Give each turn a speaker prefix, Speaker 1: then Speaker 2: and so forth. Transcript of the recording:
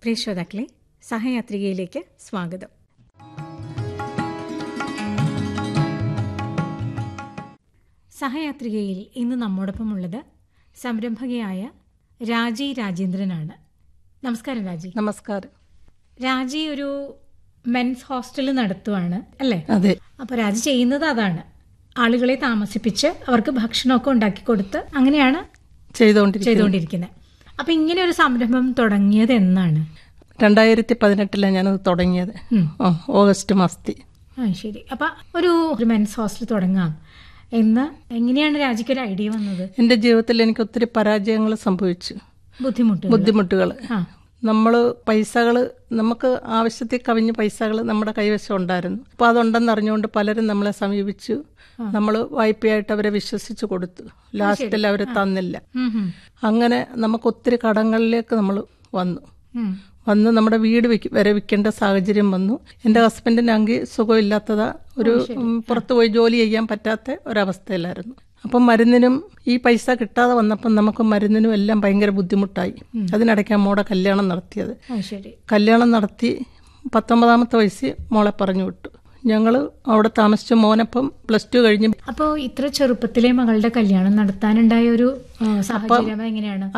Speaker 1: പ്രിയ ശ്രോതാക്കളെ സഹയാത്രികയിലേക്ക് സ്വാഗതം സഹയാത്രികയിൽ ഇന്ന് നമ്മോടൊപ്പം ഉള്ളത് സംരംഭകയായ രാജി രാജേന്ദ്രനാണ് നമസ്കാരം രാജി
Speaker 2: നമസ്കാരം
Speaker 1: രാജി ഒരു മെൻസ് ഹോസ്റ്റൽ നടത്തുവാണ് അല്ലേ
Speaker 2: അതെ
Speaker 1: അപ്പോൾ രാജി ചെയ്യുന്നത് അതാണ് ആളുകളെ താമസിപ്പിച്ച് അവർക്ക് ഭക്ഷണമൊക്കെ ഉണ്ടാക്കി കൊടുത്ത് അങ്ങനെയാണ്
Speaker 2: ചെയ്തുകൊണ്ടിരിക്കുന്നത്
Speaker 1: ചെയ്തുകൊണ്ടിരിക്കുന്നത് അപ്പൊ ഇങ്ങനെ ഒരു സംരംഭം തുടങ്ങിയത് എന്നാണ്
Speaker 2: രണ്ടായിരത്തി പതിനെട്ടിലാണ് ഞാനത് തുടങ്ങിയത്
Speaker 1: ഉം.
Speaker 2: ആ, ഓഗസ്റ്റ് മാസത്തിൽ
Speaker 1: ആ ശരി അപ്പൊ ഒരു ഒരു മെൻസ് ഹോസ്റ്റൽ തുടങ്ങാം എന്ന് എങ്ങനെയാണ് രാജിക്ക് ഒരു ഐഡിയ വന്നത്
Speaker 2: എൻ്റെ ജീവിതത്തിൽ എനിക്ക് ഒത്തിരി പരാജയങ്ങൾ സംഭവിച്ചു
Speaker 1: ബുദ്ധിമുട്ട്
Speaker 2: ബുദ്ധിമുട്ടുകൾ
Speaker 1: ആ
Speaker 2: നമ്മൾ പൈസകൾ നമുക്ക് ആവശ്യത്തിൽ കവിഞ്ഞ പൈസകൾ നമ്മുടെ കൈവശം ഉണ്ടായിരുന്നു അപ്പോൾ അതുണ്ടെന്ന് അറിഞ്ഞുകൊണ്ട് പലരും നമ്മളെ സമീപിച്ചു നമ്മൾ വായ്പയായിട്ട് അവരെ വിശ്വസിച്ച് കൊടുത്തു ലാസ്റ്റിൽ അവർ തന്നില്ല
Speaker 1: ഉം, ഉം,
Speaker 2: അങ്ങനെ നമുക്ക് ഒത്തിരി കടങ്ങളിലേക്ക് നമ്മൾ വന്നു
Speaker 1: ഉം.
Speaker 2: വന്ന് നമ്മുടെ വീട് വിക്ക് വരെ വിൽക്കേണ്ട സാഹചര്യം വന്നു എൻ്റെ ഹസ്ബൻഡിനാണെങ്കിൽ സുഖമില്ലാത്തതാ ഒരു ഉം, പുറത്ത് പോയി ജോലി ചെയ്യാൻ പറ്റാത്ത ഒരവസ്ഥയിലായിരുന്നു അപ്പം മരുന്നിനും ഈ പൈസ കിട്ടാതെ വന്നപ്പം നമുക്ക് മരുന്നിനും എല്ലാം ഭയങ്കര ബുദ്ധിമുട്ടായി അതിനിടയ്ക്ക് മോടെ കല്യാണം നടത്തിയത്
Speaker 1: ആ ശരി
Speaker 2: കല്യാണം നടത്തി പത്തൊമ്പതാമത്തെ വയസ്സിൽ മോളെ പറഞ്ഞു വിട്ടു ഞങ്ങൾ അവിടെ താമസിച്ച മോനപ്പം പ്ലസ് ടു കഴിഞ്ഞ്
Speaker 1: അപ്പോൾ ഇത്ര ചെറുപ്പത്തിലെ മകളുടെ കല്യാണം നടത്താനുണ്ടായ ഒരു ആ, സാഹചര്യം എങ്ങനെയാണ്